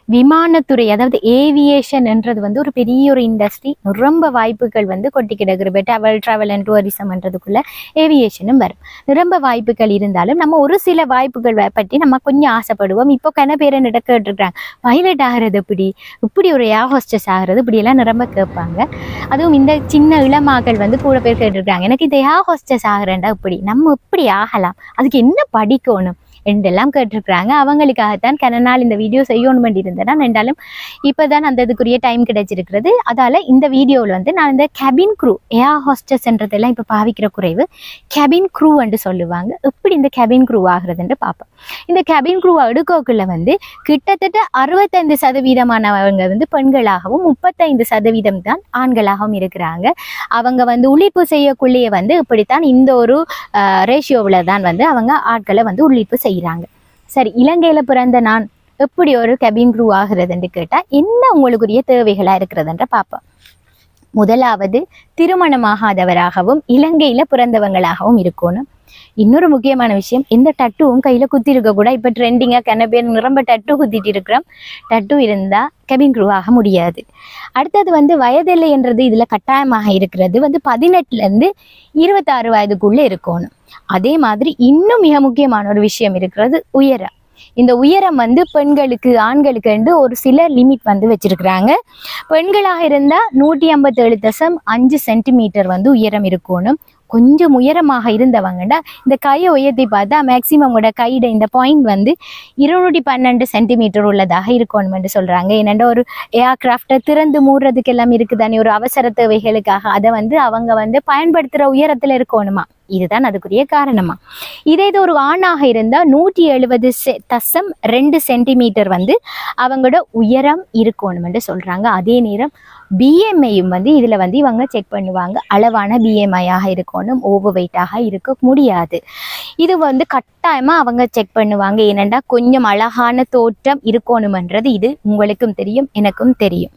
விமானத்துறை அதாவது ஏவியேஷன் என்றது வந்து ஒரு பெரிய ஒரு இண்டஸ்ட்ரி ரொம்ப வாய்ப்புகள் வந்து கொட்டி கிடக்குது ட்ராவல் ட்ராவல் அண்ட் டூரிசம்ன்றதுக்குள்ள ஏவியேஷனும் வரும் நிரம்ப வாய்ப்புகள் இருந்தாலும் நம்ம ஒரு சில வாய்ப்புகள் வ- பற்றி நம்ம கொஞ்சம் ஆசைப்படுவோம் இப்போ கன பேர் என்ன கேட்டுருக்காங்க பைலட் ஆகிறது எப்படி இப்படி ஒரு ஏர் ஹோஸ்டஸ் ஆகிறது இப்படியெல்லாம் நிரம்ப கேட்பாங்க அதுவும் இந்த சின்ன இளமாக்கள் வந்து கூட பேர் கேட்டிருக்காங்க எனக்கு இந்த ஏர் ஹோஸ்டஸ் ஆகிறேன்டா இப்படி நம்ம இப்படி ஆகலாம் அதுக்கு என்ன படிக்கணும் என்றெல்லாம் கேட்டிருக்கிறாங்க அவங்களுக்காகத்தான் கன நாள் இந்த வீடியோ செய்யணும் வேண்டி இருந்தேன் ரெண்டாலும் இப்போ தான் அந்த இதுக்குரிய டைம் கிடைச்சிருக்கிறது அதால் இந்த வீடியோவில் வந்து நான் இந்த கேபின் க்ரூ ஏர் ஹோஸ்டஸ்ன்றதெல்லாம் இப்போ பாவிக்கிற குறைவு கேபின் க்ரூ என்று சொல்லுவாங்க எப்படி இந்த கேபின் க்ரூ ஆகுறதுன்னு பார்ப்போம் இந்த கேபின் க்ரூ அடுக்கோக்குள்ள வந்து கிட்டத்தட்ட அறுபத்தைந்து சதவீதமானவங்க வந்து பெண்களாகவும் முப்பத்தைந்து சதவீதம் தான் ஆண்களாகவும் இருக்கிறாங்க அவங்க வந்து உழைப்பு செய்யக்குள்ளேயே வந்து இப்படித்தான் இந்த ஒரு ரேஷியோவில் தான் வந்து அவங்க ஆட்களை வந்து உழைப்பு செய்கிறாங்க சரி இலங்கையில் பிறந்த நான் எப்படி ஒரு கெபின் க்ரூ ஆகுறதுன்னு கேட்டால் என்ன உங்களுக்குரிய தேவைகளாக இருக்கிறதுன்ற பார்ப்போம் முதலாவது திருமணமாகாதவராகவும் இலங்கையில் பிறந்தவங்களாகவும் இருக்கணும் இன்னொரு முக்கியமான விஷயம் எந்த டட்டுவும் கையில் குத்தி இருக்க கூட இப்போ ட்ரெண்டிங்காக கன பேர் நிரம்ப டட்டு குத்திட்டு இருக்கிறோம் டட்டு இருந்தால் கெபின் க்ரூ ஆக முடியாது அடுத்தது வந்து வயதில்லை என்றது இதில் கட்டாயமாக இருக்கிறது வந்து பதினெட்டுலேருந்து இருபத்தாறு வயதுக்குள்ளே இருக்கணும் அதே மாதிரி இன்னும் மிக முக்கியமான ஒரு விஷயம் இருக்கிறது உயரம் இந்த உயரம் வந்து பெண்களுக்கு ஆண்களுக்கு என்று ஒரு சில லிமிட் வந்து வச்சிருக்கிறாங்க பெண்களாக இருந்தால் நூற்றி ஐம்பத்தேழு தசம் அஞ்சு சென்டிமீட்டர் வந்து உயரம் இருக்கணும் கொஞ்சம் உயரமாக இருந்தவங்கடா இந்த கையை உயர்த்தி பார்த்தா மேக்சிமம் கூட கையிட இந்த பாயிண்ட் வந்து இருநூற்றி பன்னெண்டு சென்டிமீட்டர் உள்ளதாக இருக்கணும்னு சொல்கிறாங்க ஏனெண்டா ஒரு ஏர்கிராஃப்டை திறந்து மூடுறதுக்கு எல்லாம் இருக்குதானே ஒரு அவசர தேவைகளுக்காக அதை வந்து அவங்க வந்து பயன்படுத்துகிற உயரத்தில் இருக்கணுமா இதுதான் அதுக்குரிய காரணமா இதே இது ஒரு ஆணாக இருந்தால் நூற்றி எழுபது செ தசம் ரெண்டு சென்டிமீட்டர் வந்து அவங்களோட உயரம் இருக்கணும்னு சொல்கிறாங்க அதே நேரம் பிஎம்ஐயும் வந்து இதில் வந்து இவங்க செக் பண்ணுவாங்க அளவான பிஎம்ஐயாக இருக்கணும் ஓவர் வெயிட்டாக இருக்க முடியாது இது வந்து கட்டாயமாக அவங்க செக் பண்ணுவாங்க ஏனெண்டா கொஞ்சம் அழகான தோற்றம் இருக்கணுமன்றது இது உங்களுக்கும் தெரியும் எனக்கும் தெரியும்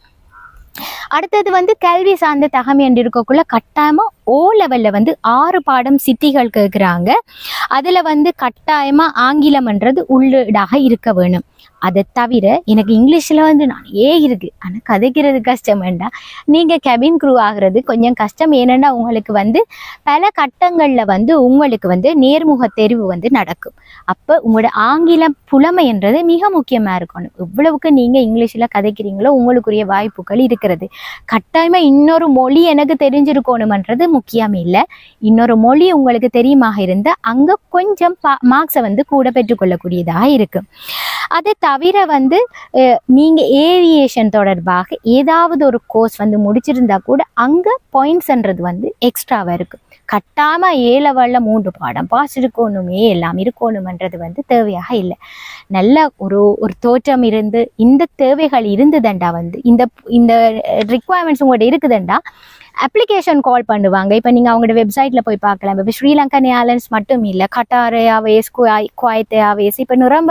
அடுத்தது வந்து கல்வி சார்ந்த தகமை என்று இருக்கக்குள்ள கட்டாயமாக ஓ லெவலில் வந்து ஆறு பாடம் சித்திகள் கேட்குறாங்க அதில் வந்து கட்டாயமாக ஆங்கிலம்ன்றது உள்ளீடாக இருக்க வேணும் அதை தவிர எனக்கு இங்கிலீஷில் வந்து நான் ஏ இருக்கு ஆனால் கதைக்கிறது கஷ்டம் வேண்டாம் நீங்கள் கெபின் க்ரூ ஆகிறது கொஞ்சம் கஷ்டம் ஏனென்னா உங்களுக்கு வந்து பல கட்டங்களில் வந்து உங்களுக்கு வந்து நேர்முக தெரிவு வந்து நடக்கும் அப்போ உங்களோட ஆங்கிலம் புலமைன்றது மிக முக்கியமாக இருக்கணும் எவ்வளவுக்கு நீங்கள் இங்கிலீஷில் கதைக்கிறீங்களோ உங்களுக்குரிய வாய்ப்புகள் இருக்கிறது கட்டாயமாக இன்னொரு மொழி எனக்கு தெரிஞ்சிருக்கணுமன்றது முக்கியம் இல்லை இன்னொரு மொழி உங்களுக்கு தெரியுமாக இருந்தால் அங்கே கொஞ்சம் பா மார்க்ஸை வந்து கூட பெற்றுக்கொள்ளக்கூடியதாக இருக்கும் அதை தவிர வந்து நீங்கள் ஏவியேஷன் தொடர்பாக ஏதாவது ஒரு கோர்ஸ் வந்து முடிச்சிருந்தா கூட அங்கே பாயிண்ட்ஸ்ன்றது வந்து எக்ஸ்ட்ராவாக இருக்கும் கட்டாமல் ஏ லெவலில் மூன்று பாடம் பாஸ் இருக்கணுமே எல்லாம் இருக்கணுமன்றது வந்து தேவையாக இல்லை நல்ல ஒரு ஒரு தோற்றம் இருந்து இந்த தேவைகள் இருந்ததுண்டா வந்து இந்த இந்த ரிக்குவயர்மெண்ட்ஸ் உங்கள்கிட்ட இருக்குதுண்டா அப்ளிகேஷன் கால் பண்ணுவாங்க இப்போ நீங்கள் அவங்களோட வெப்சைட்டில் போய் பார்க்கலாம் இப்போ ஸ்ரீலங்கன் ஏர்லைன்ஸ் மட்டும் இல்லை கட்டார் ஏர்வேஸ் குவாய் குவாய்த் ஏர்வேஸ் இப்போ நிரம்ப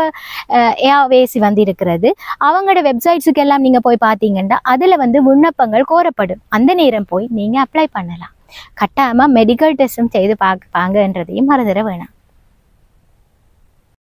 ஏர்வேஸ் வந்து இருக்கிறது அவங்களோட வெப்சைட்ஸுக்கு எல்லாம் நீங்கள் போய் பார்த்தீங்கன்னா அதில் வந்து விண்ணப்பங்கள் கோரப்படும் அந்த நேரம் போய் நீங்கள் அப்ளை பண்ணலாம் கட்டாயமாக மெடிக்கல் டெஸ்ட்டும் செய்து பார்ப்பாங்கன்றதையும் மறந்துட வேணாம்